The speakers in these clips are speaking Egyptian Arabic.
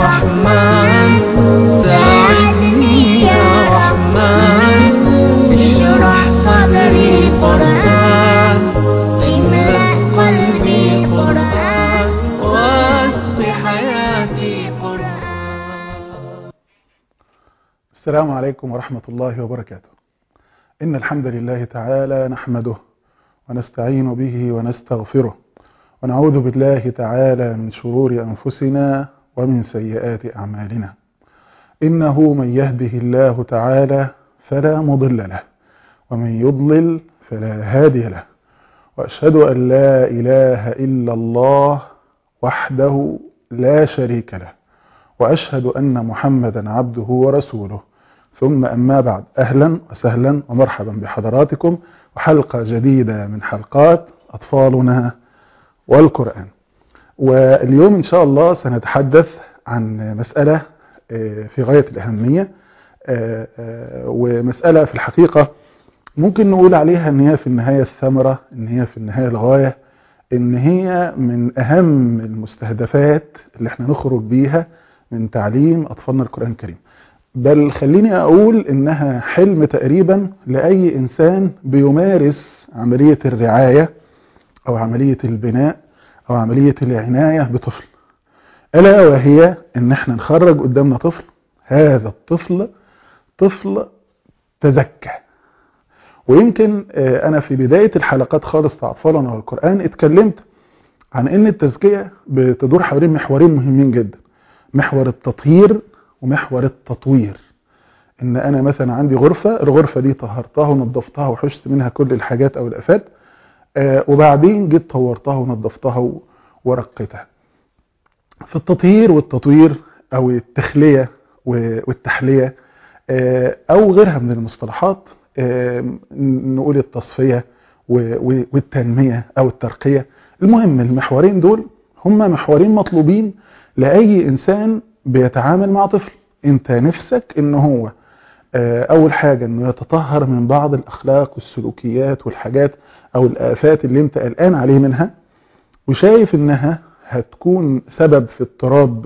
رحمن ساعدني يا رحمن اشرح صدري قرآن املأ قلبي قرآن واسق حياتي قرآن السلام عليكم ورحمة الله وبركاته إن الحمد لله تعالى نحمده ونستعين به ونستغفره ونعوذ بالله تعالى من شرور أنفسنا ومن سيئات أعمالنا إنه من يهده الله تعالى فلا مضل له ومن يضلل فلا هادي له وأشهد أن لا إله إلا الله وحده لا شريك له وأشهد أن محمدا عبده ورسوله ثم أما بعد أهلا وسهلا ومرحبا بحضراتكم وحلقة جديدة من حلقات أطفالنا والقرآن واليوم إن شاء الله سنتحدث عن مسألة في غاية الأهمية ومسألة في الحقيقة ممكن نقول عليها ان هي في النهاية الثمرة ان هي في النهاية الغاية ان هي من اهم المستهدفات اللي احنا نخرج بيها من تعليم اطفالنا القرآن الكريم بل خليني اقول انها حلم تقريبا لاي انسان بيمارس عملية الرعاية او عملية البناء او عملية العناية بطفل الا وهي ان احنا نخرج قدامنا طفل هذا الطفل طفل تزكى ويمكن انا في بداية الحلقات خالص بتاع اطفالنا والقرآن اتكلمت عن ان التزكية بتدور حوالين محورين مهمين جدا محور التطهير ومحور التطوير ان انا مثلا عندي غرفة الغرفة دي طهرتها ونظفتها وحشت منها كل الحاجات او الافات آه وبعدين جيت طورتها ونظفتها ورقيتها في التطهير والتطوير او التخلية والتحلية آه او غيرها من المصطلحات آه نقول التصفية والتنمية او الترقية المهم المحورين دول هما محورين مطلوبين لأي إنسان بيتعامل مع طفل انت نفسك ان هو اول حاجة انه يتطهر من بعض الاخلاق والسلوكيات والحاجات او الافات اللي انت قلقان عليه منها وشايف انها هتكون سبب في اضطراب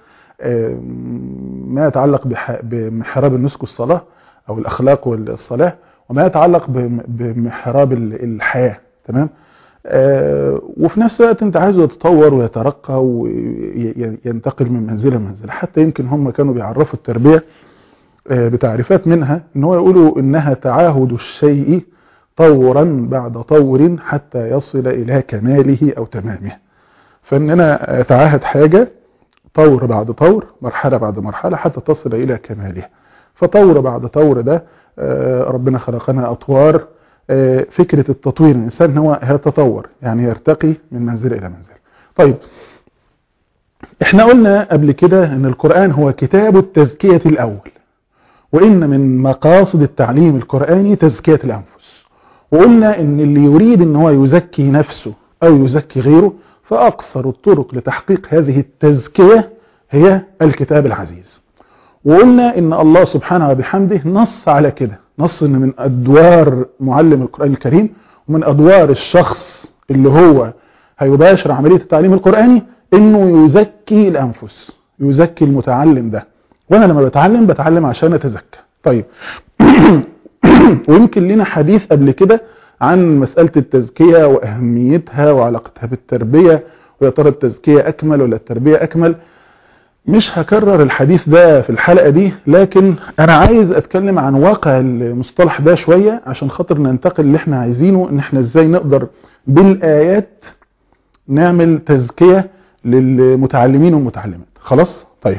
ما يتعلق بمحراب النسك والصلاة او الاخلاق والصلاة وما يتعلق بمحراب الحياة تمام وفي نفس الوقت انت عايزه يتطور ويترقى وينتقل من منزله لمنزله حتى يمكن هم كانوا بيعرفوا التربية بتعريفات منها ان هو يقولوا انها تعاهد الشيء طورا بعد طور حتى يصل الى كماله او تمامه فان انا اتعاهد حاجة طور بعد طور مرحلة بعد مرحلة حتى تصل الى كمالها فطور بعد طور ده ربنا خلقنا اطوار فكرة التطوير الإنسان هو يتطور يعني يرتقي من منزل إلى منزل طيب احنا قلنا قبل كده ان القرآن هو كتاب التزكية الأول وإن من مقاصد التعليم القرآني تزكية الأنفس وقلنا ان اللي يريد ان هو يزكي نفسه أو يزكي غيره فأقصر الطرق لتحقيق هذه التزكية هي الكتاب العزيز وقلنا ان الله سبحانه وبحمده نص على كده نص ان من ادوار معلم القرآن الكريم ومن ادوار الشخص اللي هو هيباشر عملية التعليم القرآني انه يزكي الانفس يزكي المتعلم ده وانا لما بتعلم بتعلم عشان اتزكى طيب ويمكن لنا حديث قبل كده عن مسألة التزكية واهميتها وعلاقتها بالتربية ويا ترى التزكية اكمل ولا التربية اكمل مش هكرر الحديث ده في الحلقة دي لكن انا عايز اتكلم عن واقع المصطلح ده شوية عشان خاطر ننتقل اللي احنا عايزينه ان احنا ازاي نقدر بالايات نعمل تزكية للمتعلمين والمتعلمات خلاص طيب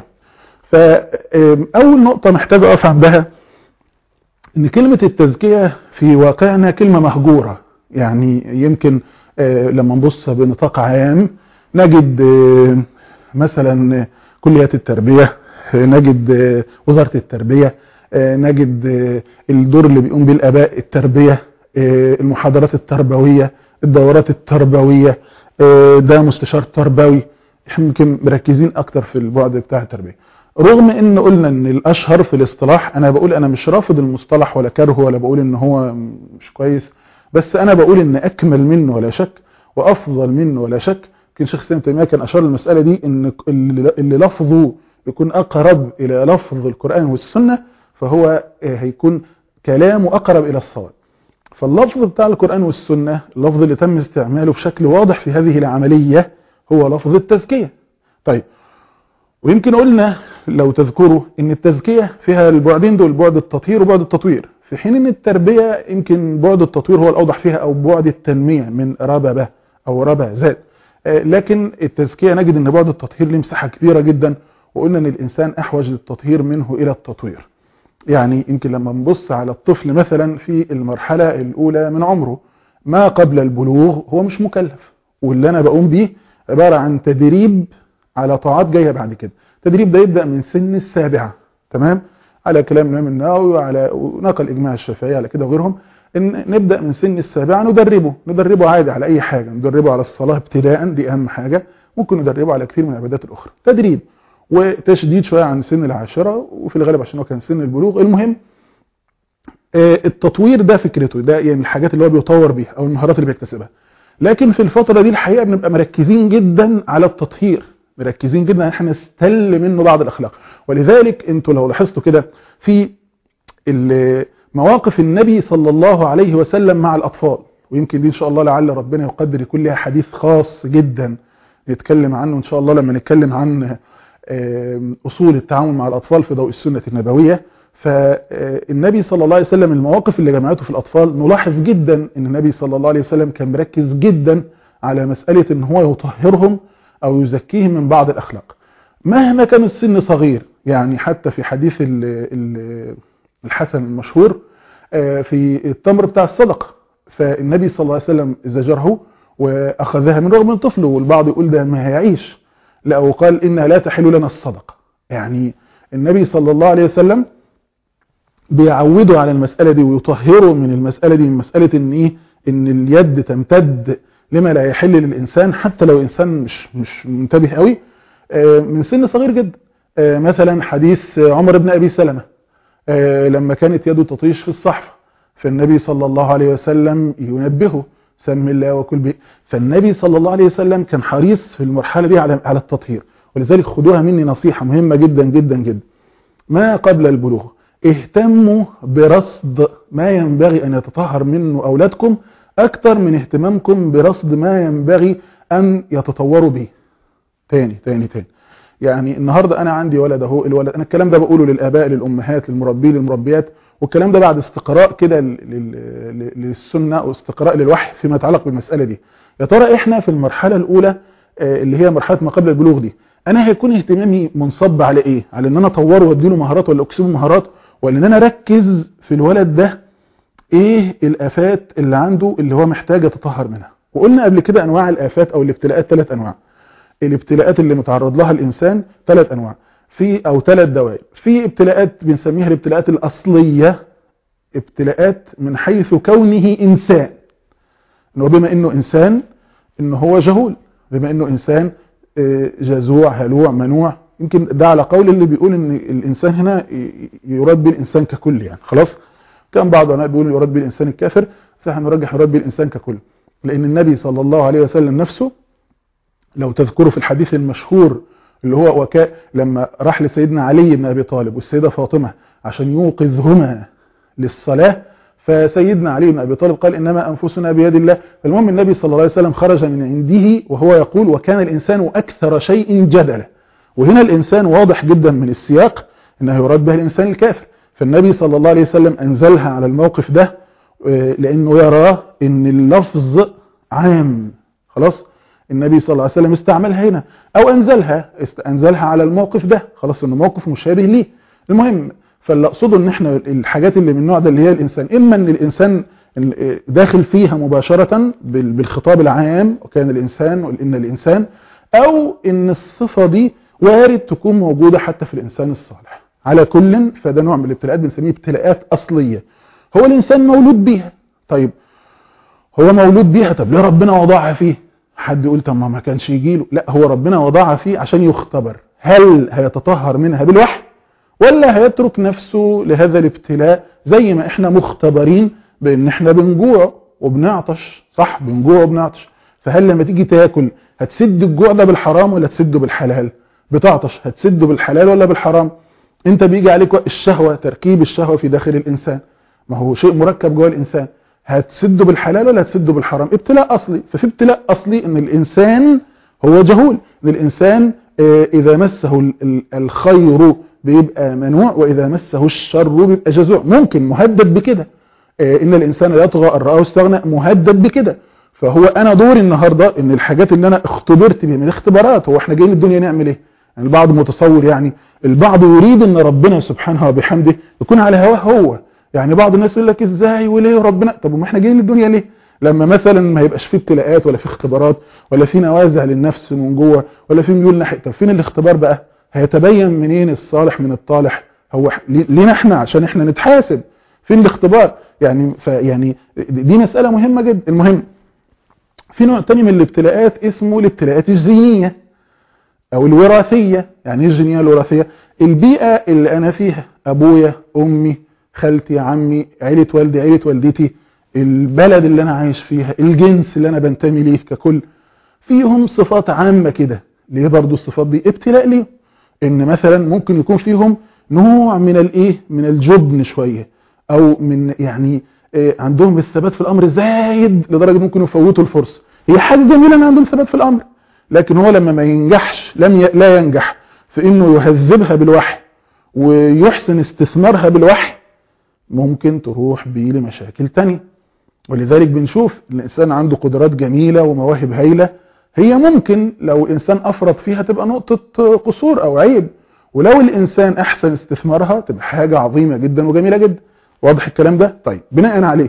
فاول نقطة محتاج اقف عندها ان كلمة التزكية في واقعنا كلمة مهجورة يعني يمكن لما نبص بنطاق عام نجد مثلا كليات التربية نجد وزارة التربية نجد الدور اللي بيقوم به الآباء التربية المحاضرات التربوية الدورات التربوية ده مستشار تربوي احنا يمكن مركزين اكتر في البعد بتاع التربية رغم ان قلنا ان الاشهر في الاصطلاح انا بقول انا مش رافض المصطلح ولا كرهه ولا بقول ان هو مش كويس بس انا بقول ان اكمل منه ولا شك وافضل منه ولا شك يمكن شيخ سليم تيميه كان اشار للمساله دي ان اللي لفظه يكون أقرب إلى لفظ القرآن والسنة فهو هيكون كلامه أقرب إلى الصواب فاللفظ بتاع القرآن والسنة اللفظ اللي تم استعماله بشكل واضح في هذه العملية هو لفظ التزكية طيب ويمكن قلنا لو تذكروا ان التزكية فيها البعدين دول بعد التطهير وبعد التطوير في حين ان التربية يمكن بعد التطوير هو الاوضح فيها او بعد التنمية من رببة او ربع زاد لكن التزكية نجد ان بعد التطهير له مساحة كبيرة جدا وقلنا ان الانسان احوج للتطهير منه الى التطوير يعني يمكن لما نبص على الطفل مثلا في المرحلة الاولى من عمره ما قبل البلوغ هو مش مكلف واللي انا بقوم بيه عبارة عن تدريب على طاعات جاية بعد كده التدريب ده يبدأ من سن السابعة تمام على كلام الإمام النووي وعلى ونقل إجماع الشافعية على كده وغيرهم إن نبدأ من سن السابعة ندربه ندربه عادي على أي حاجة ندربه على الصلاة ابتداء دي أهم حاجة ممكن ندربه على كثير من العبادات الأخرى تدريب وتشديد شوية عن سن العاشرة وفي الغالب عشان هو كان سن البلوغ المهم التطوير ده فكرته ده يعني الحاجات اللي هو بيطور بيها أو المهارات اللي بيكتسبها لكن في الفترة دي الحقيقة بنبقى مركزين جدا على التطهير مركزين جدا ان احنا نستل منه بعض الاخلاق ولذلك انتوا لو لاحظتوا كده في مواقف النبي صلى الله عليه وسلم مع الاطفال ويمكن دي ان شاء الله لعل ربنا يقدر يكون لها حديث خاص جدا نتكلم عنه ان شاء الله لما نتكلم عن اصول التعامل مع الاطفال في ضوء السنة النبوية فالنبي صلى الله عليه وسلم المواقف اللي جمعته في الاطفال نلاحظ جدا ان النبي صلى الله عليه وسلم كان مركز جدا على مسألة ان هو يطهرهم او يزكيهم من بعض الاخلاق مهما كان السن صغير يعني حتى في حديث الحسن المشهور في التمر بتاع الصدقة فالنبي صلى الله عليه وسلم زجره واخذها من رغم من طفله والبعض يقول ده ما هيعيش لا وقال انها لا تحل لنا الصدقة يعني النبي صلى الله عليه وسلم بيعودوا على المسألة دي ويطهروا من المسألة دي من مسألة ان ايه ان اليد تمتد لما لا يحل للإنسان حتى لو إنسان مش مش منتبه قوي من سن صغير جدا مثلا حديث عمر بن أبي سلمة لما كانت يده تطيش في الصحفة فالنبي صلى الله عليه وسلم ينبهه سم الله وكل به فالنبي صلى الله عليه وسلم كان حريص في المرحلة دي على على التطهير ولذلك خدوها مني نصيحة مهمة جدا جدا جدا ما قبل البلوغ اهتموا برصد ما ينبغي أن يتطهر منه أولادكم أكتر من اهتمامكم برصد ما ينبغي أن يتطوروا به تاني تاني تاني يعني النهاردة أنا عندي ولد أهو الولد أنا الكلام ده بقوله للآباء للأمهات للمربين للمربيات والكلام ده بعد استقراء كده للسنة واستقراء للوحي فيما يتعلق بالمسألة دي يا ترى إحنا في المرحلة الأولى اللي هي مرحلة ما قبل البلوغ دي أنا هيكون اهتمامي منصب على إيه على إن أنا أطوره وأديله مهارات ولا أكسبه مهارات ولا إن أنا أركز في الولد ده ايه الافات اللي عنده اللي هو محتاج يتطهر منها وقلنا قبل كده انواع الافات او الابتلاءات ثلاث انواع الابتلاءات اللي متعرض لها الانسان ثلاث انواع في او ثلاث دوائر في ابتلاءات بنسميها الابتلاءات الاصليه ابتلاءات من حيث كونه انسان انه بما انه انسان انه هو جهول بما انه انسان جزوع هلوع منوع يمكن ده على قول اللي بيقول ان الانسان هنا يراد به الانسان ككل يعني خلاص كان بعض العلماء بيقولوا يراد به الانسان الكافر بس احنا نرجح يراد به الانسان ككل لان النبي صلى الله عليه وسلم نفسه لو تذكروا في الحديث المشهور اللي هو وكاء لما راح لسيدنا علي بن ابي طالب والسيده فاطمه عشان يوقظهما للصلاه فسيدنا علي بن ابي طالب قال انما انفسنا بيد الله فالمهم النبي صلى الله عليه وسلم خرج من عنده وهو يقول وكان الانسان اكثر شيء جدلا وهنا الانسان واضح جدا من السياق انه يراد به الانسان الكافر فالنبي صلى الله عليه وسلم أنزلها على الموقف ده لأنه يرى أن اللفظ عام خلاص النبي صلى الله عليه وسلم استعملها هنا أو أنزلها أنزلها على الموقف ده خلاص أنه موقف مشابه ليه المهم فاللي أقصده أن احنا الحاجات اللي من النوع ده اللي هي الإنسان إما أن الإنسان داخل فيها مباشرة بالخطاب العام وكان الإنسان وإن الإنسان أو أن الصفة دي وارد تكون موجودة حتى في الإنسان الصالح على كل فده نوع من الابتلاءات بنسميه ابتلاءات أصلية هو الإنسان مولود بيها طيب هو مولود بيها طب ليه ربنا وضعها فيه حد يقول طب ما كانش يجيله لا هو ربنا وضعها فيه عشان يختبر هل هيتطهر منها بالوحي ولا هيترك نفسه لهذا الابتلاء زي ما احنا مختبرين بان احنا بنجوع وبنعطش صح بنجوع وبنعطش فهل لما تيجي تاكل هتسد الجوع ده بالحرام ولا تسده بالحلال بتعطش هتسده بالحلال ولا بالحرام انت بيجي عليك وقت الشهوة تركيب الشهوة في داخل الانسان ما هو شيء مركب جوه الانسان هتسده بالحلال ولا هتسده بالحرام ابتلاء اصلي ففي ابتلاء اصلي ان الانسان هو جهول ان الانسان آه، اذا مسه ال- ال- الخير بيبقى منوع واذا مسه الشر بيبقى جزوع ممكن مهدد بكده آه، ان الانسان لا يطغى ان رآه استغنى مهدد بكده فهو انا دوري النهارده ان الحاجات اللي انا اختبرت بيها من اختبارات هو احنا جايين الدنيا نعمل ايه يعني البعض متصور يعني البعض يريد ان ربنا سبحانه وبحمده يكون على هواه هو يعني بعض الناس يقول لك ازاي وليه ربنا طب ما احنا جايين الدنيا ليه لما مثلا ما يبقاش فيه ابتلاءات ولا فيه اختبارات ولا فيه نوازع للنفس من جوه ولا فيه ميول ناحيه طب فين الاختبار بقى هيتبين منين الصالح من الطالح هو ح- ليه- لينا احنا عشان احنا نتحاسب فين الاختبار يعني فيعني دي مساله مهمه جدا المهم في نوع تاني من الابتلاءات اسمه الابتلاءات الجينيه او الوراثيه يعني ايه الجينيه الوراثيه البيئه اللي انا فيها ابويا امي خالتي عمي عيله والدي عيله والدتي البلد اللي انا عايش فيها الجنس اللي انا بنتمي ليه ككل فيهم صفات عامه كده ليه برضو الصفات دي ابتلاء ليه ان مثلا ممكن يكون فيهم نوع من الايه من الجبن شويه او من يعني آه، عندهم الثبات في الامر زايد لدرجه ممكن يفوتوا الفرصه هي حاجه جميله ان عندهم ثبات في الامر لكن هو لما ما ينجحش لم ي... لا ينجح في انه يهذبها بالوحي ويحسن استثمارها بالوحي ممكن تروح بيه لمشاكل تانية ولذلك بنشوف الانسان عنده قدرات جميلة ومواهب هايلة هي ممكن لو انسان افرط فيها تبقى نقطة قصور او عيب ولو الانسان احسن استثمارها تبقى حاجة عظيمة جدا وجميلة جدا واضح الكلام ده طيب بناء عليه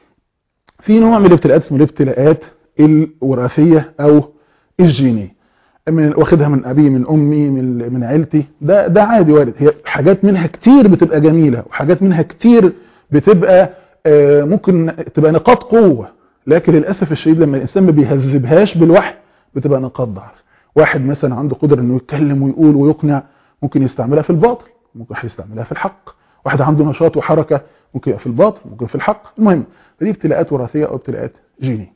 في نوع من الابتلاءات اسمه الابتلاءات الوراثية او الجينية من واخدها من ابي من امي من من عيلتي ده ده عادي وارد هي حاجات منها كتير بتبقى جميله وحاجات منها كتير بتبقى آه، ممكن تبقى نقاط قوه لكن للاسف الشديد لما الانسان ما بيهذبهاش بالوحي بتبقى نقاط ضعف واحد مثلا عنده قدره انه يتكلم ويقول ويقنع ممكن يستعملها في الباطل ممكن هيستعملها في الحق واحد عنده نشاط وحركه ممكن يبقى في الباطل ممكن في الحق المهم فدي ابتلاءات وراثيه او ابتلاءات جينيه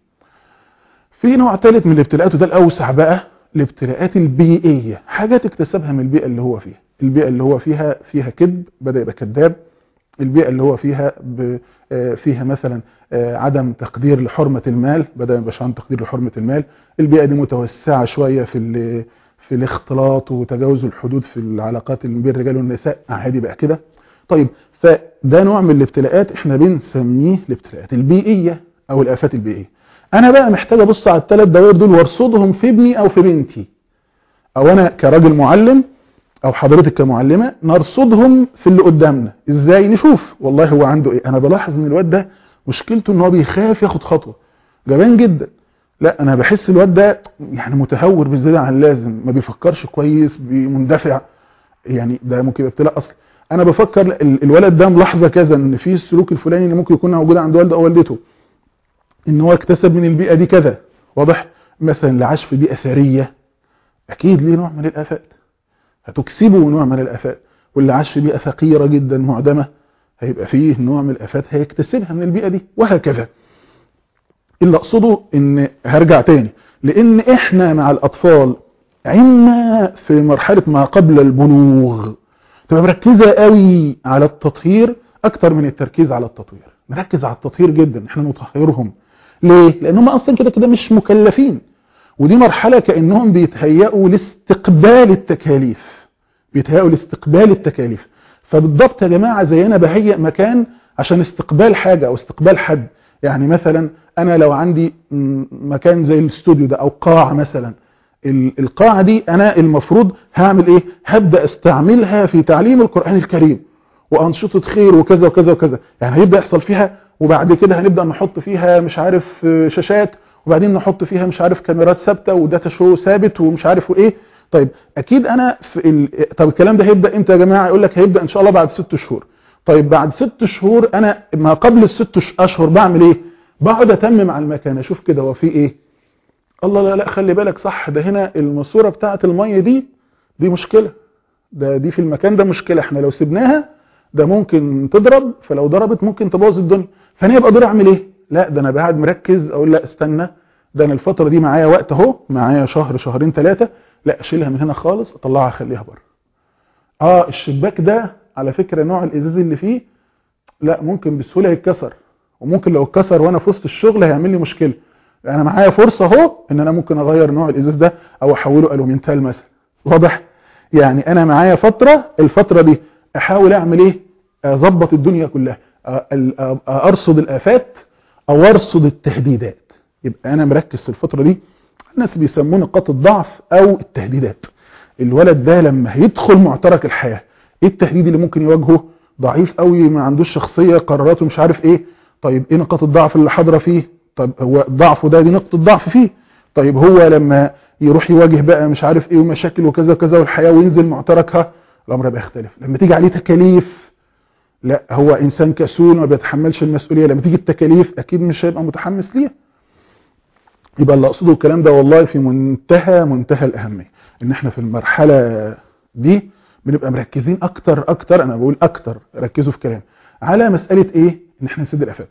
في نوع ثالث من الابتلاءات وده الاوسع بقى الابتلاءات البيئيه حاجات اكتسبها من البيئه اللي هو فيها البيئه اللي هو فيها فيها كذب بدا يبقى كذاب البيئه اللي هو فيها ب... آه، فيها مثلا آه، عدم تقدير لحرمه المال بدا ما يبقاش عنده تقدير لحرمه المال البيئه دي متوسعه شويه في ال... في الاختلاط وتجاوز الحدود في العلاقات اللي بين الرجال والنساء عادي بقى كده طيب فده نوع من الابتلاءات احنا بنسميه الابتلاءات البيئيه او الافات البيئيه انا بقى محتاج ابص على الثلاث دوائر دول وارصدهم في ابني او في بنتي او انا كراجل معلم او حضرتك كمعلمه نرصدهم في اللي قدامنا ازاي نشوف والله هو عنده ايه انا بلاحظ ان الواد ده مشكلته ان هو بيخاف ياخد خطوه جبان جدا لا انا بحس الواد ده يعني متهور بزياده عن اللازم ما بيفكرش كويس بي- مندفع يعني ده ممكن يبقى ابتلاء اصلا انا بفكر لا، ال- الولد ده ملاحظه كذا ان في السلوك الفلاني اللي ممكن يكون موجود عند والده او والدته ان هو اكتسب من البيئه دي كذا واضح مثلا اللي عاش في بيئه ثريه اكيد ليه نوع من الافات هتكسبه نوع من الافات واللي عاش في بيئه فقيره جدا معدمه هيبقى فيه نوع من الافات هيكتسبها من البيئه دي وهكذا اللي اقصده ان هرجع تاني لان احنا مع الاطفال عنا في مرحله ما قبل البلوغ تبقى مركزه قوي على التطهير اكتر من التركيز على التطوير نركز على التطهير جدا احنا نطهرهم ليه لان هم اصلا كده كده مش مكلفين ودي مرحله كانهم بيتهيئوا لاستقبال التكاليف بيتهيئوا لاستقبال التكاليف فبالضبط يا جماعه زي انا بهيئ مكان عشان استقبال حاجه او استقبال حد يعني مثلا انا لو عندي م- مكان زي الاستوديو ده او قاعه مثلا ال- القاعه دي انا المفروض هعمل ايه هبدا استعملها في تعليم القران الكريم وانشطه خير وكذا وكذا وكذا يعني هيبدا يحصل فيها وبعد كده هنبدا نحط فيها مش عارف آه، شاشات وبعدين نحط فيها مش عارف كاميرات ثابته وداتا شو ثابت ومش عارف وايه طيب اكيد انا في ال... طب الكلام ده هيبدا امتى يا جماعه يقول لك هيبدا ان شاء الله بعد ست شهور طيب بعد ست شهور انا ما قبل الست ش- اشهر بعمل ايه بقعد اتمم على المكان اشوف كده هو في ايه الله لا لا خلي بالك صح ده هنا الماسوره بتاعه الميه دي دي مشكله ده دي في المكان ده مشكله احنا لو سبناها ده ممكن تضرب فلو ضربت ممكن تبوظ الدنيا فانا يبقى دوري اعمل ايه لا ده انا قاعد مركز اقول لا استنى ده انا الفتره دي معايا وقت اهو معايا شهر شهرين ثلاثه لا اشيلها من هنا خالص اطلعها اخليها بره اه الشباك ده على فكره نوع الازاز اللي فيه لا ممكن بسهوله يتكسر وممكن لو اتكسر وانا في وسط الشغل هيعمل لي مشكله انا معايا فرصه اهو ان انا ممكن اغير نوع الازاز ده او احوله الومنتال مثلا واضح يعني انا معايا فتره الفتره دي احاول اعمل ايه اظبط الدنيا كلها ارصد الافات او ارصد التهديدات يبقى انا مركز في الفتره دي الناس بيسموه نقاط الضعف او التهديدات الولد ده لما هيدخل معترك الحياه ايه التهديد اللي ممكن يواجهه ضعيف قوي ما عندوش شخصيه قراراته مش عارف ايه طيب ايه نقاط الضعف اللي حاضره فيه طيب هو ضعفه ده دي نقطه ضعف فيه طيب هو لما يروح يواجه بقى مش عارف ايه ومشاكل وكذا وكذا والحياه وينزل معتركها الامر بقى يختلف لما تيجي عليه تكاليف لا هو انسان كسول ما بيتحملش المسؤوليه لما تيجي التكاليف اكيد مش هيبقى متحمس ليها يبقى اللي اقصده الكلام ده والله في منتهى منتهى الاهميه ان احنا في المرحله دي بنبقى مركزين اكتر اكتر انا بقول اكتر ركزوا في كلام على مساله ايه ان احنا نسد الافات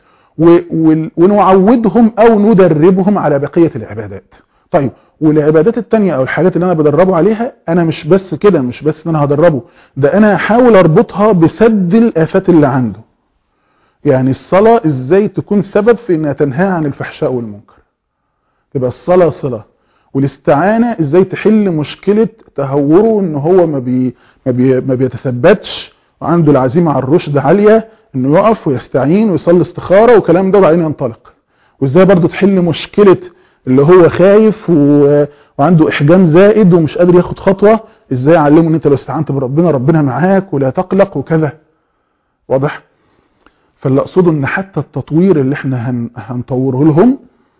ونعودهم او ندربهم على بقيه العبادات طيب والعبادات التانية او الحاجات اللي انا بدربه عليها انا مش بس كده مش بس ان انا هدربه ده انا هحاول اربطها بسد الافات اللي عنده يعني الصلاة ازاي تكون سبب في انها تنهى عن الفحشاء والمنكر تبقى الصلاة صلة والاستعانة ازاي تحل مشكلة تهوره ان هو ما, بي ما, بي ما بيتثبتش وعنده العزيمة على الرشد عالية انه يقف ويستعين ويصلي استخارة وكلام ده وبعدين ينطلق وازاي برضو تحل مشكلة اللي هو خايف و... وعنده احجام زائد ومش قادر ياخد خطوة ازاي اعلمه ان انت لو استعنت بربنا ربنا معاك ولا تقلق وكذا واضح فاللي اقصده ان حتى التطوير اللي احنا هن... هنطوره لهم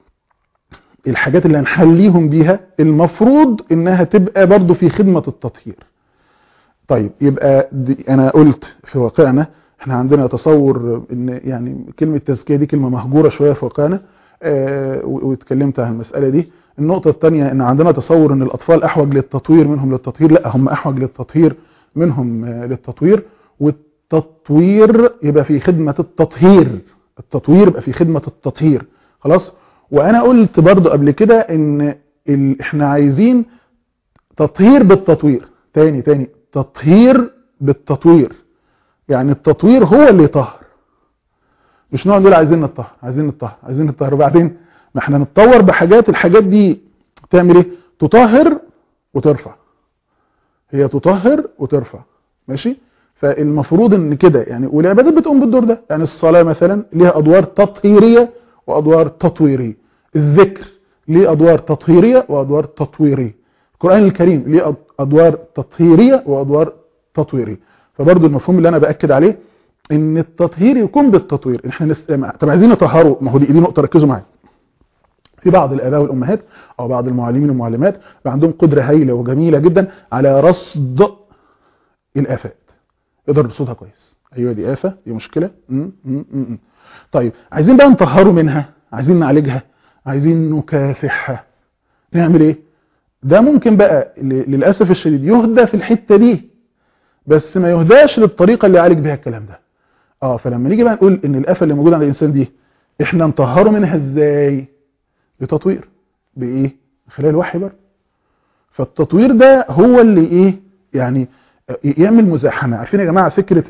الحاجات اللي هنحليهم بيها المفروض انها تبقى برضو في خدمة التطهير طيب يبقى انا قلت في واقعنا احنا عندنا تصور ان يعني كلمة تزكية دي كلمة مهجورة شوية في واقعنا اه واتكلمت عن المسألة دي النقطة الثانية ان عندنا تصور ان الاطفال احوج للتطوير منهم للتطهير لا هم احوج للتطهير منهم للتطوير والتطوير يبقى في خدمة التطهير التطوير يبقى في خدمة التطهير خلاص وانا قلت برضو قبل كده ان ال... احنا عايزين تطهير بالتطوير تاني تاني تطهير بالتطوير يعني التطوير هو اللي يطهر مش نقعد نقول عايزين نطهر عايزين نطهر عايزين نطهر وبعدين ما احنا نتطور بحاجات الحاجات دي تعمل ايه تطهر وترفع هي تطهر وترفع ماشي فالمفروض ان كده يعني والعبادات بتقوم بالدور ده يعني الصلاة مثلا ليها ادوار تطهيرية وادوار تطويرية الذكر ليه ادوار تطهيرية وادوار تطويرية القرآن الكريم ليه ادوار تطهيرية وادوار تطويرية فبرضو المفهوم اللي انا باكد عليه ان التطهير يكون بالتطوير احنا نستمع طب عايزين نطهروا ما هو دي, دي نقطه ركزوا معايا في بعض الاباء والامهات او بعض المعلمين والمعلمات عندهم قدره هايله وجميله جدا على رصد الافات يقدر يرصدها كويس ايوه دي افه دي مشكله م -م -م طيب عايزين بقى نطهروا منها عايزين نعالجها عايزين نكافحها نعمل ايه ده ممكن بقى للاسف الشديد يهدى في الحته دي بس ما يهداش للطريقه اللي يعالج بها الكلام ده اه فلما نيجي بقى نقول ان الافه اللي موجوده عند الانسان دي احنا نطهره منها ازاي بتطوير بايه من خلال الوحي برضه فالتطوير ده هو اللي ايه يعني يعمل مزاحمه عارفين يا جماعه فكره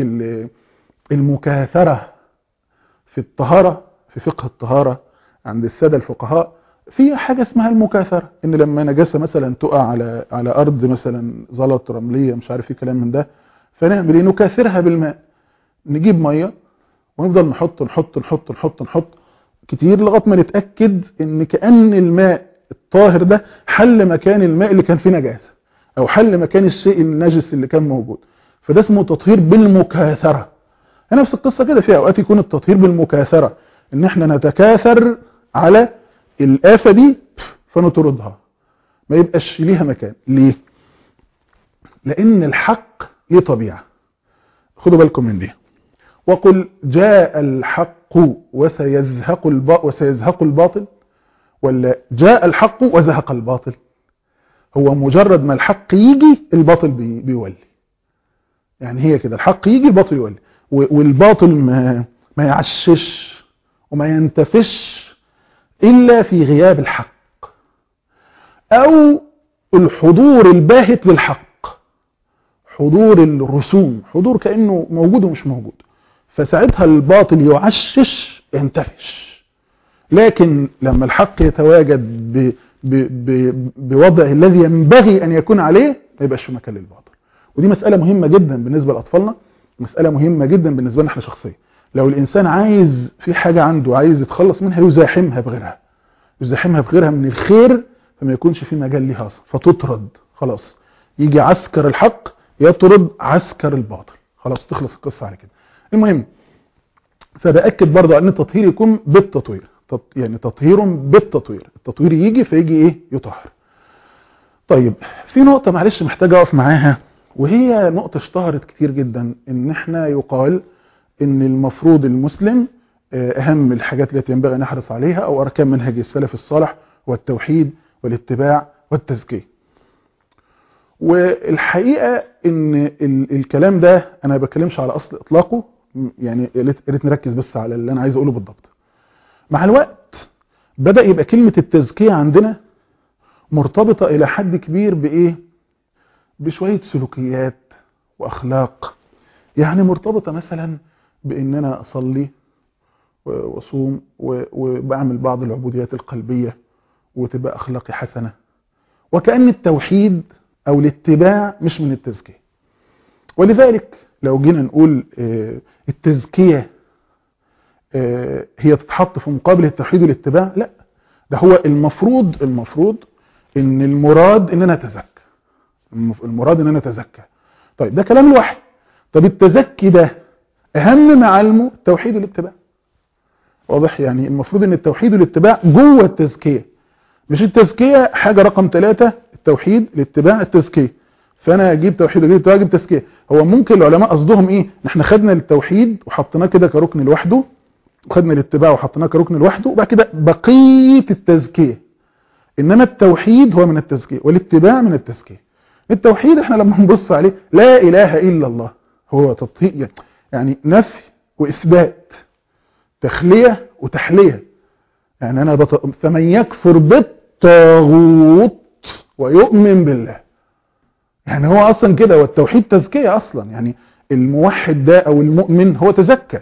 المكاثره في الطهاره في فقه الطهاره عند الساده الفقهاء في حاجه اسمها المكاثره ان لما نجاسه مثلا تقع على على ارض مثلا زلط رمليه مش عارف ايه كلام من ده فنعمل ايه نكاثرها بالماء نجيب ميه ونفضل نحط نحط نحط نحط نحط كتير لغايه ما نتاكد ان كان الماء الطاهر ده حل مكان الماء اللي كان فيه نجاسه او حل مكان الشيء النجس اللي كان موجود فده اسمه تطهير بالمكاثره نفس القصه كده في اوقات يكون التطهير بالمكاثره ان احنا نتكاثر على الآفة دي فنطردها ما يبقاش ليها مكان ليه لأن الحق ليه طبيعة خدوا بالكم من دي وقل جاء الحق وسيزهق الباطل وسيزهق الباطل ولا جاء الحق وزهق الباطل هو مجرد ما الحق يجي الباطل بي بيولي يعني هي كده الحق يجي الباطل يولي والباطل ما, ما يعشش وما ينتفش إلا في غياب الحق أو الحضور الباهت للحق حضور الرسوم حضور كأنه موجود ومش موجود فساعتها الباطل يعشش ينتفش لكن لما الحق يتواجد ب ب ب بوضعه الذي ينبغي أن يكون عليه ما يبقاش في مكان للباطل ودي مسألة مهمة جدا بالنسبة لأطفالنا مسألة مهمة جدا بالنسبة لنا احنا شخصيا لو الإنسان عايز في حاجة عنده عايز يتخلص منها يزاحمها بغيرها يزاحمها بغيرها من الخير فما يكونش في مجال ليها اصلا فتطرد خلاص يجي عسكر الحق يطرد عسكر الباطل خلاص تخلص القصة على كده المهم فبأكد برضه ان التطهير يكون بالتطوير تط- يعني تطهير بالتطوير التطوير يجي فيجي ايه يطهر طيب في نقطة معلش محتاج اقف معاها وهي نقطة اشتهرت كتير جدا ان احنا يقال ان المفروض المسلم آه، اهم الحاجات التي ينبغي ان نحرص عليها او اركان منهج السلف الصالح والتوحيد والاتباع والتزكية والحقيقة ان ال- الكلام ده انا ما بتكلمش على اصل اطلاقه م- يعني يا ريت يا ريت نركز بس على اللي انا عايز اقوله بالضبط مع الوقت بدأ يبقى كلمة التزكية عندنا مرتبطة الى حد كبير بايه بشوية سلوكيات واخلاق يعني مرتبطة مثلا بان انا اصلي و- واصوم و- وبعمل بعض العبوديات القلبية وتبقى اخلاقي حسنة وكأن التوحيد او الاتباع مش من التزكية ولذلك لو جينا نقول آه، التزكية آه، هي تتحط في مقابل التوحيد والاتباع لا ده هو المفروض المفروض ان المراد ان انا اتزكى المف- المراد ان انا اتزكى طيب ده كلام الوحي طب التزكي ده اهم معالمه التوحيد والاتباع واضح يعني المفروض ان التوحيد والاتباع جوه التزكية مش التزكية حاجة رقم ثلاثة التوحيد الاتباع التزكية فانا اجيب توحيد واجيب اتباع اجيب تزكية هو ممكن العلماء قصدهم ايه ان احنا خدنا التوحيد وحطيناه كده كركن لوحده وخدنا الاتباع وحطيناه كركن لوحده وبعد كده بقية التزكية انما التوحيد هو من التزكية والاتباع من التزكية التوحيد احنا لما نبص عليه لا اله الا الله هو تطهير يعني نفي واثبات تخلية وتحلية يعني انا بط... فمن يكفر بالطاغوت ويؤمن بالله يعني هو اصلا كده والتوحيد تزكية اصلا يعني الموحد ده او المؤمن هو تزكى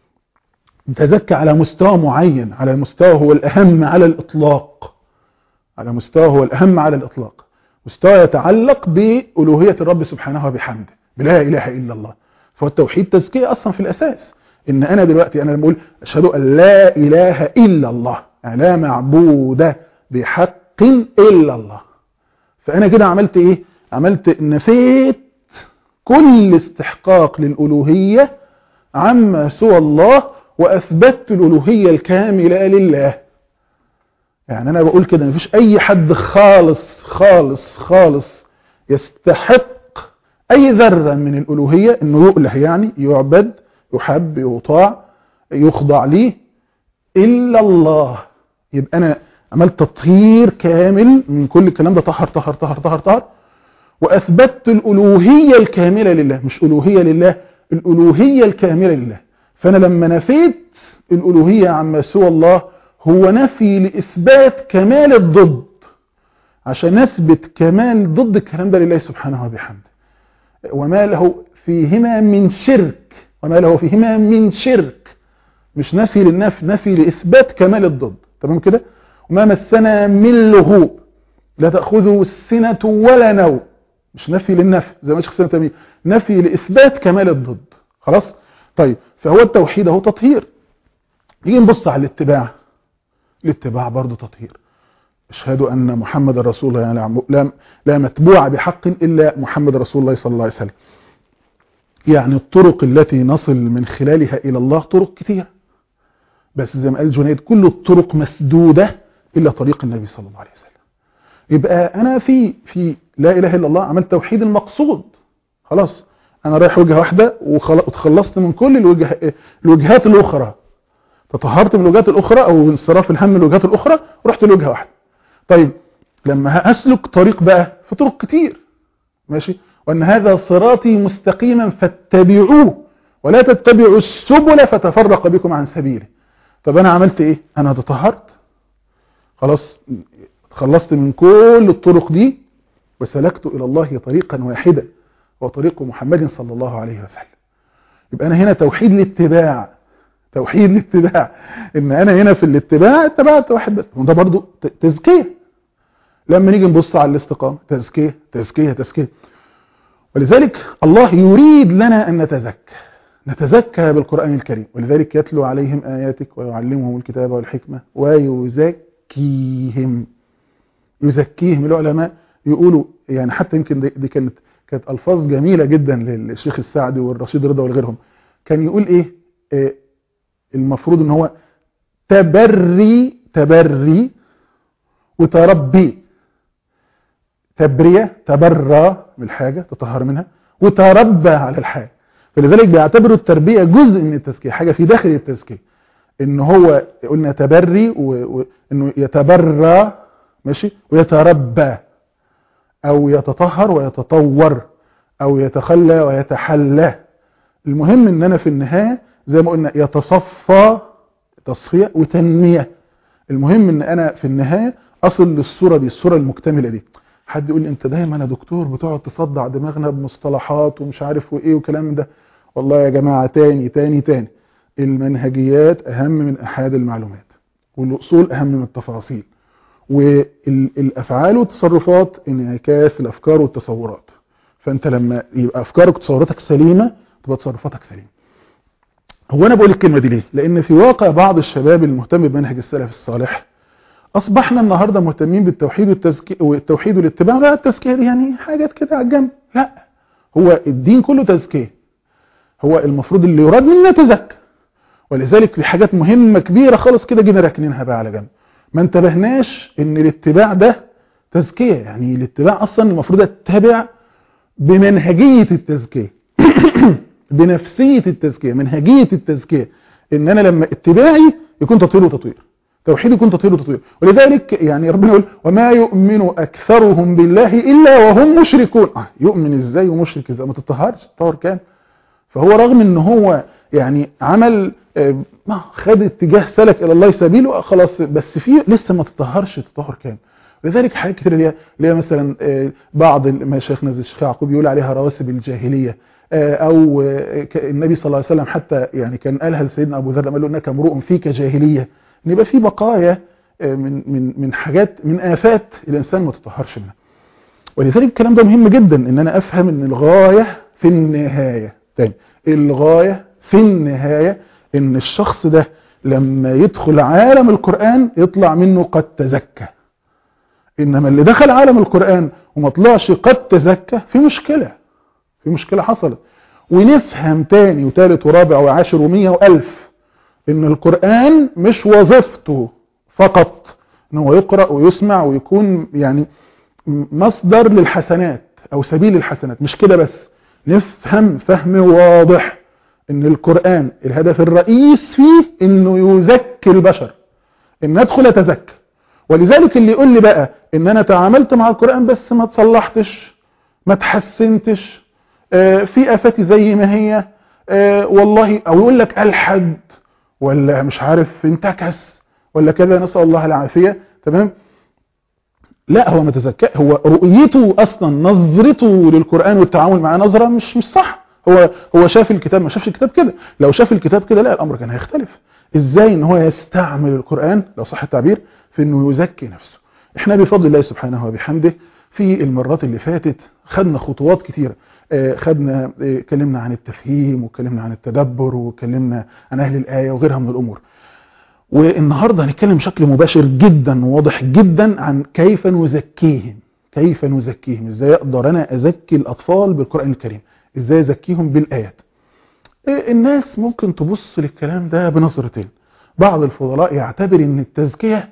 تزكى على مستوى معين على مستوى هو الاهم على الاطلاق على مستوى هو الاهم على الاطلاق مستوى يتعلق بألوهية الرب سبحانه وبحمده بلا اله الا الله فهو التوحيد تزكية اصلا في الاساس ان انا دلوقتي انا لما اقول اشهد ان لا اله الا الله يعني لا معبود بحق الا الله فانا كده عملت ايه عملت نفيت كل استحقاق للالوهيه عما سوى الله واثبتت الالوهيه الكامله لله يعني انا بقول كده مفيش اي حد خالص خالص خالص يستحق اي ذره من الالوهيه انه يؤله يعني يعبد يحب يطاع يخضع ليه إلا الله يبقى أنا عملت تطهير كامل من كل الكلام ده طهر طهر طهر طهر طهر وأثبتت الألوهية الكاملة لله مش ألوهية لله الألوهية الكاملة لله فأنا لما نفيت الألوهية عما سوى الله هو نفي لإثبات كمال الضد عشان نثبت كمال ضد الكلام ده لله سبحانه وبحمده وما له فيهما من شرك وما له فيهما من شرك مش نفي للنفي نفي لإثبات كمال الضد تمام كده وما مسنا من لغوب لا تأخذه السنة ولا نوم مش نفي للنفي زي ما شيخ سنة تميم نفي لإثبات كمال الضد خلاص طيب فهو التوحيد هو تطهير نيجي نبص على الاتباع الاتباع برضه تطهير اشهد أن محمد رسول الله يعني لا, لا متبوع بحق إلا محمد رسول الله صلى الله عليه وسلم يعني الطرق التي نصل من خلالها إلى الله طرق كثيرة بس زي ما قال جنيد كل الطرق مسدودة إلا طريق النبي صلى الله عليه وسلم يبقى أنا في في لا إله إلا الله عملت توحيد المقصود خلاص أنا رايح وجهة واحدة وتخلصت من كل الوجه الوجهات الأخرى تطهرت من الوجهات الأخرى أو انصراف الهم من الوجهات الأخرى ورحت لوجهة واحدة طيب لما هأسلك طريق بقى في طرق كتير ماشي وأن هذا صراطي مستقيما فاتبعوه ولا تتبعوا السبل فتفرق بكم عن سبيله طب أنا عملت إيه أنا تطهرت خلاص خلصت من كل الطرق دي وسلكت إلى الله طريقا واحدا وطريق محمد صلى الله عليه وسلم يبقى أنا هنا توحيد الاتباع توحيد الاتباع إن أنا هنا في الاتباع اتبعت واحد بس وده برضو تزكية لما نيجي نبص على الاستقامة تزكية تزكية تزكية ولذلك الله يريد لنا أن نتزكى نتزكى بالقرآن الكريم ولذلك يتلو عليهم آياتك ويعلمهم الكتاب والحكمة ويزكيهم يزكيهم العلماء يقولوا يعني حتى يمكن دي, دي كانت كانت ألفاظ جميلة جدا للشيخ السعدي والرشيد رضا وغيرهم كان يقول إيه, إيه المفروض ان هو تبري تبري وتربي تبرية تبرى من الحاجة تطهر منها وتربى على الحاجة فلذلك بيعتبروا التربية جزء من التزكية حاجة في داخل التزكية ان هو قلنا تبري وانه يتبرى ماشي ويتربى او يتطهر ويتطور او يتخلى ويتحلى المهم ان انا في النهاية زي ما قلنا يتصفى تصفية وتنمية المهم ان انا في النهاية اصل للصورة دي الصورة المكتملة دي حد يقول لي انت دايما يا دكتور بتقعد تصدع دماغنا بمصطلحات ومش عارف وايه وكلام من ده والله يا جماعة تاني تاني تاني المنهجيات اهم من احاد المعلومات والاصول اهم من التفاصيل والافعال والتصرفات انعكاس الافكار والتصورات فانت لما يبقى افكارك وتصوراتك سليمة تبقى تصرفاتك سليمة هو انا بقول الكلمة دي ليه لان في واقع بعض الشباب المهتم بمنهج السلف الصالح اصبحنا النهاردة مهتمين بالتوحيد والتزكية والتوحيد والاتباع لا التزكية دي يعني حاجات كده على الجنب لا هو الدين كله تزكية هو المفروض اللي يراد منا تزكى ولذلك في حاجات مهمة كبيرة خالص كده جينا راكنينها بقى على جنب ما انتبهناش ان الاتباع ده تزكية يعني الاتباع اصلا المفروض اتبع بمنهجية التزكية بنفسية التزكية منهجية التزكية ان انا لما اتباعي يكون تطوير وتطوير توحيد يكون تطوير وتطوير ولذلك يعني ربنا يقول وما يؤمن اكثرهم بالله الا وهم مشركون آه يؤمن ازاي ومشرك ازاي ما تطهرش تطهر كان فهو رغم ان هو يعني عمل ما خد اتجاه سلك الى الله سبيله خلاص بس في لسه ما تطهرش تطهر كان لذلك حاجات كتير اللي هي مثلا بعض مشايخنا زي الشيخ يعقوب يقول عليها رواسب الجاهليه او النبي صلى الله عليه وسلم حتى يعني كان قالها لسيدنا ابو ذر قال له انك امرؤ فيك جاهليه ان يبقى في بقايا من من من حاجات من آفات الإنسان ما تطهرش منها ولذلك الكلام ده مهم جدا ان انا افهم ان الغاية في النهاية تاني الغاية في النهاية ان الشخص ده لما يدخل عالم القرآن يطلع منه قد تزكى انما اللي دخل عالم القرآن وما طلعش قد تزكى في مشكلة في مشكلة حصلت ونفهم تاني وتالت ورابع وعاشر ومية والف ان القرآن مش وظيفته فقط ان هو يقرأ ويسمع ويكون يعني مصدر للحسنات او سبيل الحسنات مش كده بس نفهم فهم واضح ان القرآن الهدف الرئيس فيه انه يزكي البشر ان ادخل اتزكى ولذلك اللي يقول لي بقى ان انا تعاملت مع القرآن بس ما تصلحتش ما تحسنتش آه في افاتي زي ما هي آه والله او يقول لك الحد ولا مش عارف انتكس ولا كذا نسأل الله العافية تمام لا هو ما تزكى هو رؤيته اصلا نظرته للقرآن والتعامل معاه نظرة مش مش صح هو هو شاف الكتاب ما شافش الكتاب كده لو شاف الكتاب كده لا الامر كان هيختلف ازاي ان هو يستعمل القرآن لو صح التعبير في انه يزكي نفسه احنا بفضل الله سبحانه وبحمده في المرات اللي فاتت خدنا خطوات كتيرة خدنا اتكلمنا عن التفهيم واتكلمنا عن التدبر واتكلمنا عن اهل الآية وغيرها من الامور والنهاردة هنتكلم بشكل مباشر جدا وواضح جدا عن كيف نزكيهم كيف نزكيهم ازاي اقدر انا ازكي الاطفال بالقرآن الكريم ازاي ازكيهم بالايات الناس ممكن تبص للكلام ده بنظرتين بعض الفضلاء يعتبر ان التزكية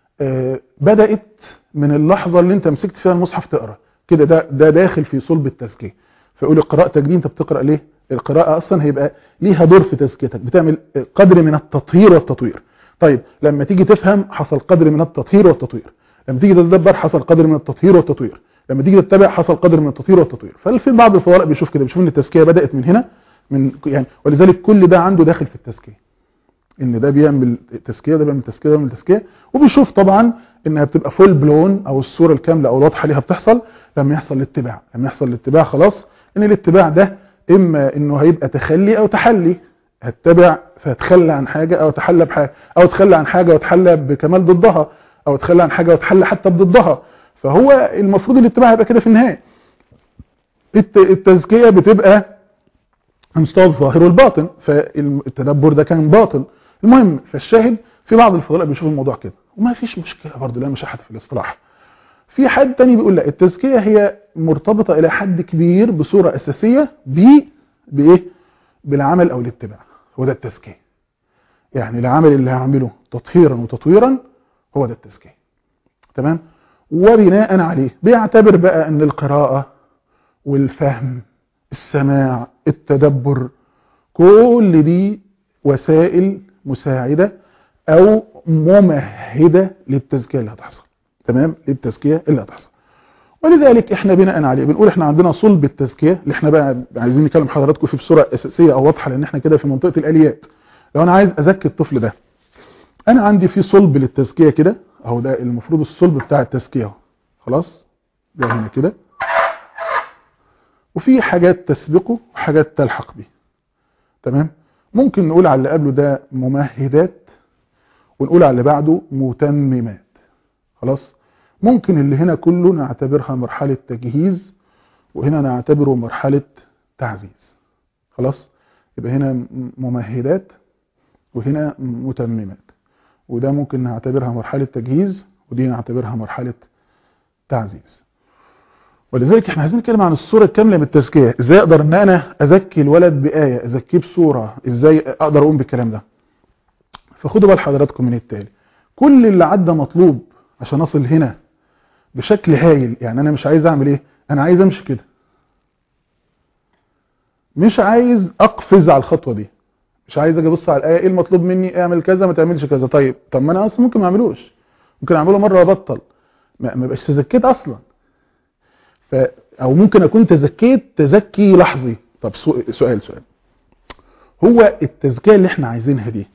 بدأت من اللحظة اللي انت مسكت فيها المصحف تقرأ كده ده, ده داخل في صلب التزكية فيقول قراءتك دي انت بتقرأ ليه القراءة اصلا هيبقى ليها دور في تزكيتك بتعمل قدر من التطهير والتطوير طيب لما تيجي تفهم حصل قدر من التطهير والتطوير لما تيجي تتدبر حصل قدر من التطهير والتطوير لما تيجي تتبع حصل قدر من التطهير والتطوير ففي بعض الفضلاء بيشوف كده بيشوف ان التزكية بدأت من هنا من يعني ولذلك كل ده عنده داخل في التزكية ان ده بيعمل تزكية ده بيعمل تزكية ده بيعمل تزكية وبيشوف طبعا انها بتبقى فول بلون او الصورة الكاملة او الواضحة ليها بتحصل لما يحصل الاتباع لما يحصل الاتباع خلاص ان الاتباع ده اما انه هيبقى تخلي او تحلي هتبع فاتخلى عن حاجة او اتحلى بحاجة او اتخلى عن حاجة واتحلى بكمال ضدها او اتخلى عن حاجة واتحلى حتى بضدها فهو المفروض الاتباع يبقى كده في النهاية الت- التزكية بتبقى على مستوى الظاهر والباطن فالتدبر ده كان باطن المهم فالشاهد في بعض الفضلاء بيشوف الموضوع كده وما فيش مشكلة برضه لا مشاحة في الاصطلاح في حد تاني بيقول لا التزكية هي مرتبطة إلى حد كبير بصورة أساسية ب بإيه؟ بالعمل أو الاتباع هو ده التزكية يعني العمل اللي هعمله تطهيرا وتطويرا هو ده التزكية تمام وبناء عليه بيعتبر بقى أن القراءة والفهم السماع التدبر كل دي وسائل مساعدة أو ممهدة للتزكية اللي هتحصل تمام للتزكية اللي هتحصل ولذلك احنا بناء عليه بنقول احنا عندنا صلب التزكية اللي احنا بقى عايزين نكلم حضراتكم فيه بصورة أساسية أو واضحة لأن احنا كده في منطقة الآليات لو أنا عايز أزكي الطفل ده أنا عندي في صلب للتزكية كده أهو ده المفروض الصلب بتاع التزكية اهو خلاص ده هنا كده وفي حاجات تسبقه وحاجات تلحق به تمام ممكن نقول على اللي قبله ده ممهدات ونقول على اللي بعده متممات خلاص ممكن اللي هنا كله نعتبرها مرحلة تجهيز وهنا نعتبره مرحلة تعزيز خلاص يبقى هنا م- ممهدات وهنا متممات وده ممكن نعتبرها مرحلة تجهيز ودي نعتبرها مرحلة تعزيز ولذلك احنا عايزين نتكلم عن الصورة الكاملة من التزكية ازاي اقدر ان انا ازكي الولد بآية ازكيه بصورة ازاي اقدر اقوم بالكلام ده فخدوا بال حضراتكم من التالي كل اللي عدى مطلوب عشان اصل هنا بشكل هايل يعني انا مش عايز اعمل ايه انا عايز امشي كده مش عايز اقفز على الخطوة دي مش عايز اجي ابص على الايه ايه المطلوب مني اعمل كذا ما تعملش كذا طيب طب ما انا اصلا ممكن ما اعملوش ممكن اعمله مره وابطل ما ما يبقاش تزكيت اصلا ف او ممكن اكون تزكيت تزكي لحظي طب سو- سؤال سؤال هو التزكيه اللي احنا عايزينها دي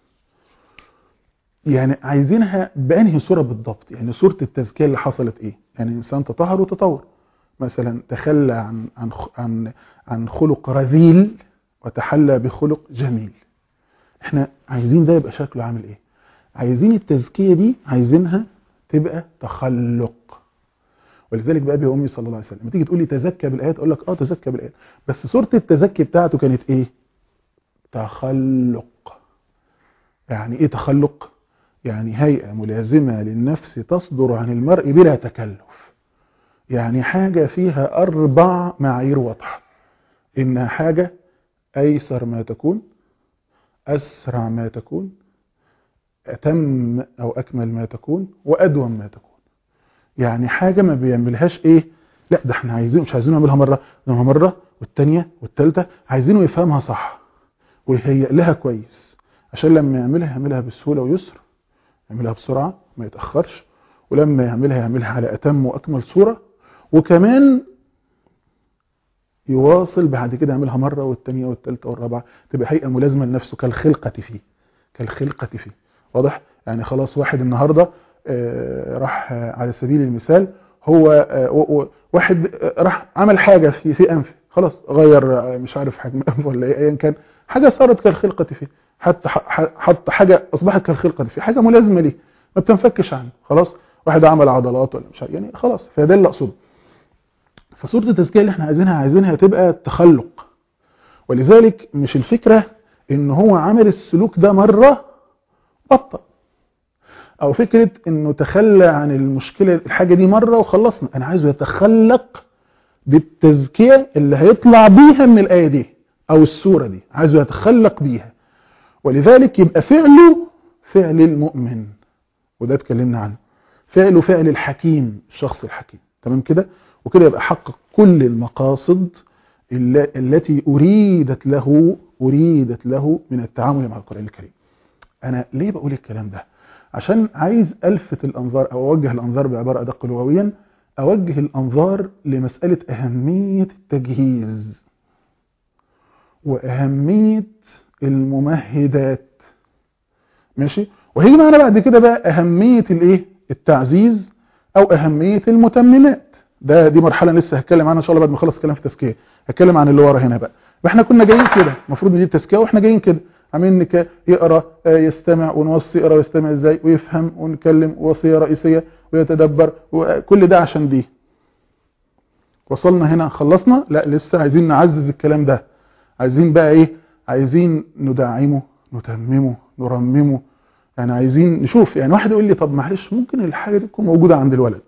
يعني عايزينها بانهي صوره بالضبط يعني صوره التزكيه اللي حصلت ايه يعني انسان تطهر وتطور مثلا تخلى عن عن خ- عن عن خلق رذيل وتحلى بخلق جميل احنا عايزين ده يبقى شكله عامل ايه عايزين التزكيه دي عايزينها تبقى تخلق ولذلك بقى ابي وامي صلى الله عليه وسلم لما تيجي تقول لي تزكى بالايات اقول لك اه تزكى بالايات بس صوره التزكي بتاعته كانت ايه تخلق يعني ايه تخلق يعني هيئه ملازمه للنفس تصدر عن المرء بلا تكلف يعني حاجه فيها اربع معايير واضحه انها حاجه ايسر ما تكون اسرع ما تكون اتم او اكمل ما تكون وادوم ما تكون يعني حاجة ما بيعملهاش ايه لا ده احنا عايزين مش عايزين نعملها مرة نعملها مرة والتانية والتالتة عايزينه يفهمها صح ويهيئ لها كويس عشان لما يعملها يعملها بسهولة ويسر يعملها بسرعة ما يتأخرش ولما يعملها يعملها على أتم وأكمل صورة وكمان يواصل بعد كده يعملها مرة والتانية والتالتة والرابعة تبقى هيئة ملازمة لنفسه كالخلقة فيه كالخلقة فيه واضح يعني خلاص واحد النهاردة آه، راح آه، على سبيل المثال هو آه، و- و- واحد آه، راح عمل حاجة في في أنفه خلاص غير آه، مش عارف حجم أنفه ولا إيه أيا كان حاجة صارت كالخلقة فيه حتى ح- ح- حط حاجة أصبحت كالخلقة فيه حاجة ملازمة ليه ما بتنفكش عنه خلاص واحد عمل عضلات ولا مش عارف يعني خلاص فده اللي أقصده فصورة التزكية اللي احنا عايزينها عايزينها تبقى تخلق ولذلك مش الفكرة ان هو عمل السلوك ده مرة بطل او فكرة انه تخلى عن المشكلة الحاجة دي مرة وخلصنا انا عايزه يتخلق بالتزكية اللي هيطلع بيها من الآية دي او السورة دي عايزه يتخلق بيها ولذلك يبقى فعله فعل المؤمن وده اتكلمنا عنه فعله فعل الحكيم الشخص الحكيم تمام كده وكده يبقى حقق كل المقاصد الل- التي أريدت له أريدت له من التعامل مع القرآن الكريم أنا ليه بقول الكلام ده عشان عايز ألفت الأنظار أو أوجه الأنظار بعبارة أدق لغويا أوجه الأنظار لمسألة أهمية التجهيز وأهمية الممهدات ماشي وهيجي معانا بعد كده بقى أهمية الإيه التعزيز أو أهمية المتممات ده دي مرحله لسه هتكلم عنها ان شاء الله بعد ما اخلص الكلام في التزكيه هتكلم عن اللي ورا هنا بقى واحنا كنا جايين كده المفروض دي التزكيه واحنا جايين كده عاملين نك يقرا آه، يستمع ونوصي يقرا ويستمع ازاي ويفهم ونتكلم وصيه رئيسيه ويتدبر وكل ده عشان دي وصلنا هنا خلصنا لا لسه عايزين نعزز الكلام ده عايزين بقى ايه عايزين ندعمه نتممه نرممه يعني عايزين نشوف يعني واحد يقول لي طب معلش ممكن الحاجه دي تكون موجوده عند الولد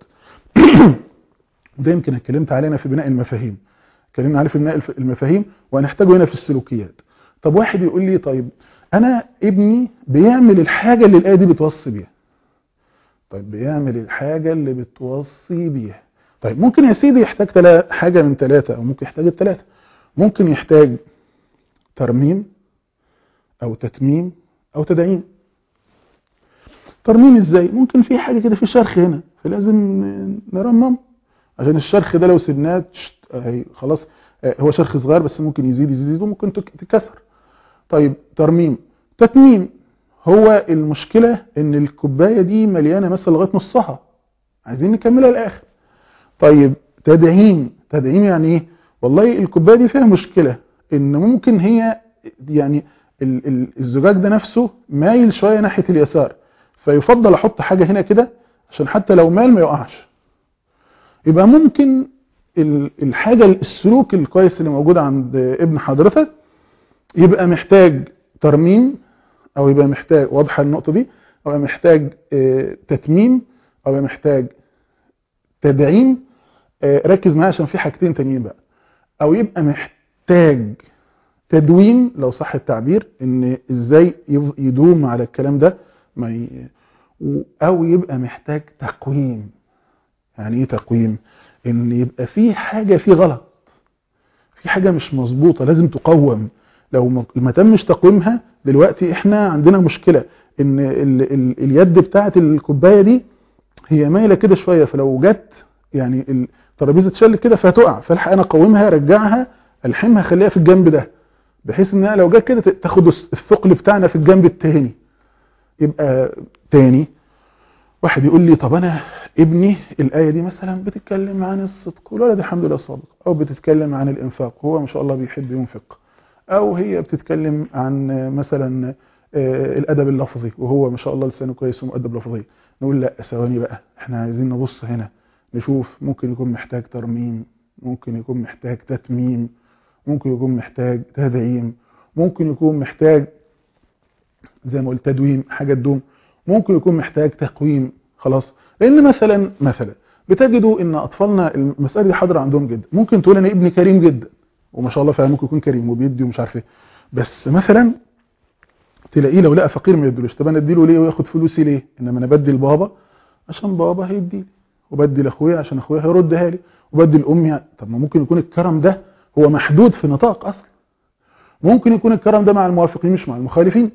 وده يمكن اتكلمت علينا في بناء المفاهيم اتكلمنا عليه في بناء الف- المفاهيم وهنحتاجه هنا في السلوكيات طب واحد يقول لي طيب انا ابني بيعمل الحاجه اللي الايه دي بتوصي بيها طيب بيعمل الحاجه اللي بتوصي بيها طيب ممكن يا سيدي يحتاج تلا حاجه من ثلاثه او ممكن يحتاج الثلاثه ممكن يحتاج ترميم او تتميم او تدعيم ترميم ازاي ممكن في حاجه كده في شرخ هنا فلازم نرمم عشان الشرخ ده لو سيبناه تشت- هي خلاص آه، هو شرخ صغير بس ممكن يزيد يزيد يزيد وممكن تك- تتكسر طيب ترميم تتميم هو المشكله ان الكوبايه دي مليانه مثلا لغايه نصها عايزين نكملها للاخر طيب تدعيم تدعيم يعني ايه والله الكوبايه دي فيها مشكله ان ممكن هي يعني ال- ال- الزجاج ده نفسه مايل شويه ناحيه اليسار فيفضل احط حاجه هنا كده عشان حتى لو مال ما يقعش يبقى ممكن ال- الحاجه السلوك الكويس اللي موجود عند ابن حضرتك يبقى محتاج ترميم او يبقى محتاج واضحه النقطه دي او يبقى محتاج آه، تتميم او يبقى محتاج تدعيم آه، ركز معايا عشان في حاجتين تانيين بقى او يبقى محتاج تدوين لو صح التعبير ان ازاي يف- يدوم على الكلام ده ما ي... و- او يبقى محتاج تقويم يعني ايه تقويم ان يبقى في حاجه في غلط في حاجه مش مظبوطه لازم تقوم لو ما- ما تمش تقويمها دلوقتي احنا عندنا مشكله ان ال... ال... اليد بتاعه الكوبايه دي هي مايله كده شويه فلو جت يعني الترابيزه اتشلت كده فهتقع فالحق انا اقومها ارجعها الحمها اخليها في الجنب ده بحيث انها لو جت كده ت- تاخد الس- الثقل بتاعنا في الجنب التاني يبقى تاني واحد يقول لي طب انا ابني الايه دي مثلا بتتكلم عن الصدق والولد الحمد لله صادق او بتتكلم عن الانفاق وهو ما شاء الله بيحب ينفق او هي بتتكلم عن آه، مثلا آه، الادب اللفظي وهو ما شاء الله لسانه كويس ومؤدب لفظيا نقول لا ثواني بقى احنا عايزين نبص هنا نشوف ممكن يكون محتاج ترميم ممكن يكون محتاج تتميم ممكن يكون محتاج تدعيم ممكن يكون محتاج زي ما قلت تدويم حاجه تدوم ممكن يكون محتاج تقويم خلاص لان مثلا مثلا بتجدوا ان اطفالنا المساله دي حاضره عندهم جدا ممكن تقول انا ابني كريم جدا وما شاء الله فعلا ممكن يكون كريم وبيدي ومش عارف ايه بس مثلا تلاقيه لو لقى فقير ما يديلوش طب انا اديله ليه وياخد فلوسي ليه انما انا بدي لبابا عشان بابا هيدي لي وبدي لاخويا عشان اخويا هيردها لي وبدي لامي طب ما ممكن يكون الكرم ده هو محدود في نطاق اصلا ممكن يكون الكرم ده مع الموافقين مش مع المخالفين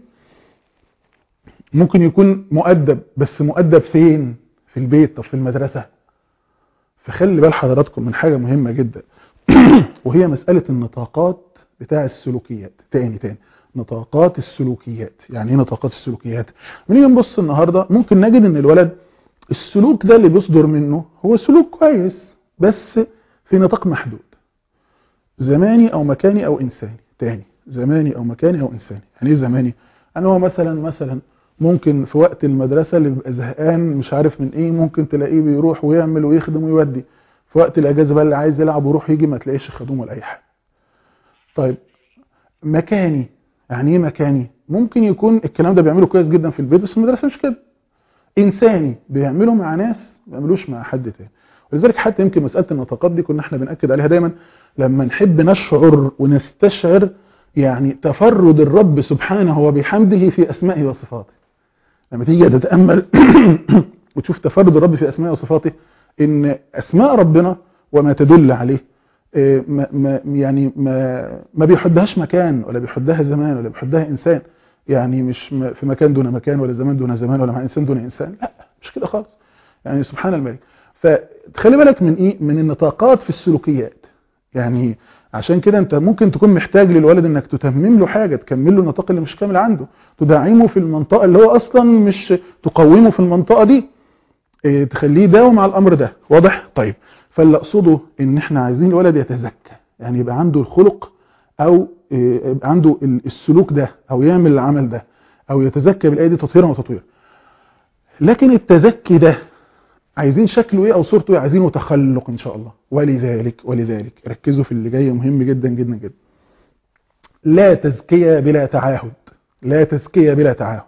ممكن يكون مؤدب بس مؤدب فين في البيت طب في المدرسة فخلي بال حضراتكم من حاجة مهمة جدا وهي مسألة النطاقات بتاع السلوكيات تاني تاني نطاقات السلوكيات يعني ايه نطاقات السلوكيات ونيجي نبص النهاردة ممكن نجد ان الولد السلوك ده اللي بيصدر منه هو سلوك كويس بس في نطاق محدود زماني او مكاني او انساني تاني زماني او مكاني او انساني يعني ايه زماني يعني هو مثلا مثلا ممكن في وقت المدرسة اللي بيبقى زهقان مش عارف من ايه ممكن تلاقيه بيروح ويعمل ويخدم ويودي في وقت الاجازة بقى اللي عايز يلعب ويروح يجي ما تلاقيش خدوم ولا اي حاجة طيب مكاني يعني ايه مكاني ممكن يكون الكلام ده بيعمله كويس جدا في البيت بس المدرسة مش كده انساني بيعمله مع ناس ما بيعملوش مع حد تاني ولذلك حتى يمكن مسألة النطاقات دي كنا احنا بنأكد عليها دايما لما نحب نشعر ونستشعر يعني تفرد الرب سبحانه وبحمده في أسمائه وصفاته لما تيجي تتأمل وتشوف تفرد الرب في أسمائه وصفاته إن أسماء ربنا وما تدل عليه إيه، ما ما يعني ما ما بيحدهاش مكان ولا بيحدها زمان ولا بيحدها إنسان يعني مش م- في مكان دون مكان ولا زمان دون زمان ولا مع إنسان دون إنسان لا مش كده خالص يعني سبحان الملك فتخلي بالك من إيه من النطاقات في السلوكيات يعني عشان كده انت ممكن تكون محتاج للولد انك تتمم له حاجة تكمل له النطاق اللي مش كامل عنده تدعمه في المنطقة اللي هو اصلا مش تقومه في المنطقة دي إيه، تخليه يداوم على الامر ده واضح طيب فاللي اقصده ان احنا عايزين الولد يتزكى يعني يبقى عنده الخلق او إيه، يبقى عنده ال- السلوك ده او يعمل العمل ده او يتزكى بالايه دي تطهيرا وتطويرا لكن التزكي ده عايزين شكله ايه او صورته ايه عايزينه تخلق ان شاء الله ولذلك ولذلك ركزوا في اللي جاي مهم جدا جدا جدا لا تزكية بلا تعاهد لا تزكية بلا تعاهد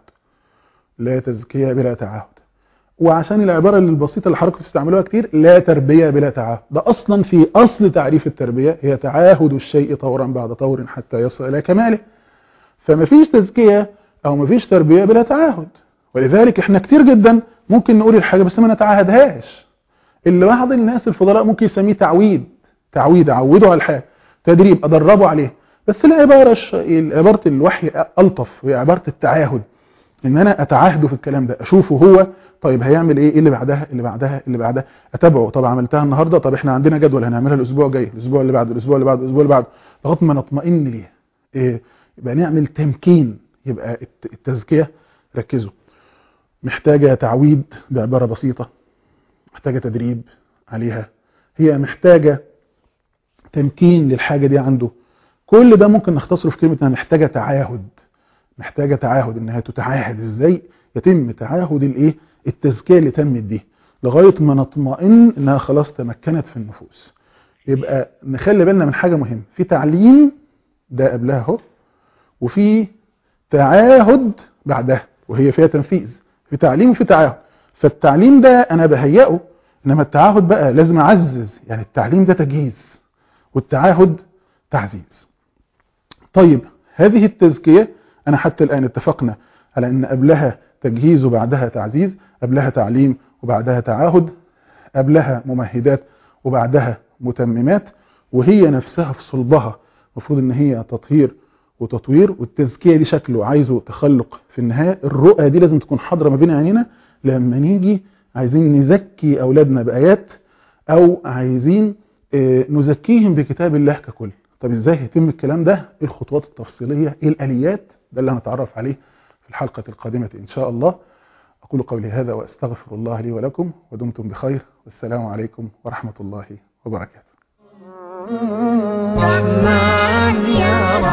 لا تزكية بلا تعاهد وعشان العبارة البسيطة اللي حضراتكم بتستعملوها كتير لا تربية بلا تعاهد ده أصلا في أصل تعريف التربية هي تعاهد الشيء طورا بعد طور حتى يصل إلى كماله فمفيش تزكية أو مفيش تربية بلا تعاهد ولذلك احنا كتير جدا ممكن نقول الحاجة بس ما نتعاهدهاش اللي بعض الناس الفضلاء ممكن يسميه تعويد تعويد اعوده على الحاجة تدريب ادربه عليه بس العبارة الش... عبارة الوحي ألطف وهي عبارة التعاهد ان انا اتعاهده في الكلام ده اشوفه هو طيب هيعمل ايه إيه اللي بعدها اللي بعدها اللي بعدها اتابعه طب عملتها النهارده طب احنا عندنا جدول هنعملها الاسبوع الجاي الاسبوع اللي بعده الاسبوع اللي بعده الاسبوع اللي بعده لغايه ما نطمئن ليها إيه يبقى نعمل تمكين يبقى الت- التزكيه ركزوا محتاجه تعويد بعباره بسيطه محتاجه تدريب عليها هي محتاجه تمكين للحاجه دي عنده كل ده ممكن نختصره في كلمه انها محتاجه تعاهد محتاجه تعاهد انها تتعاهد ازاي يتم تعاهد الايه التزكيه اللي تمت دي لغايه ما نطمئن انها خلاص تمكنت في النفوس يبقى نخلي بالنا من حاجه مهمه في تعليم ده قبلها اهو وفي تعاهد بعدها وهي فيها تنفيذ في تعليم وفي تعاهد فالتعليم ده انا بهيئه انما التعاهد بقى لازم اعزز يعني التعليم ده تجهيز والتعاهد تعزيز طيب هذه التزكية أنا حتى الآن اتفقنا على أن قبلها تجهيز وبعدها تعزيز قبلها تعليم وبعدها تعاهد قبلها ممهدات وبعدها متممات وهي نفسها في صلبها المفروض ان هي تطهير وتطوير والتزكية دي شكله عايزه تخلق في النهاية الرؤى دي لازم تكون حاضرة ما بين عينينا لما نيجي عايزين نزكي أولادنا بآيات أو عايزين آه، نزكيهم بكتاب الله ككل طب ازاي هيتم الكلام ده ايه الخطوات التفصيلية ايه الاليات ده اللي هنتعرف عليه في الحلقة القادمة ان شاء الله اقول قولي هذا واستغفر الله لي ولكم ودمتم بخير والسلام عليكم ورحمة الله وبركاته رحمن يا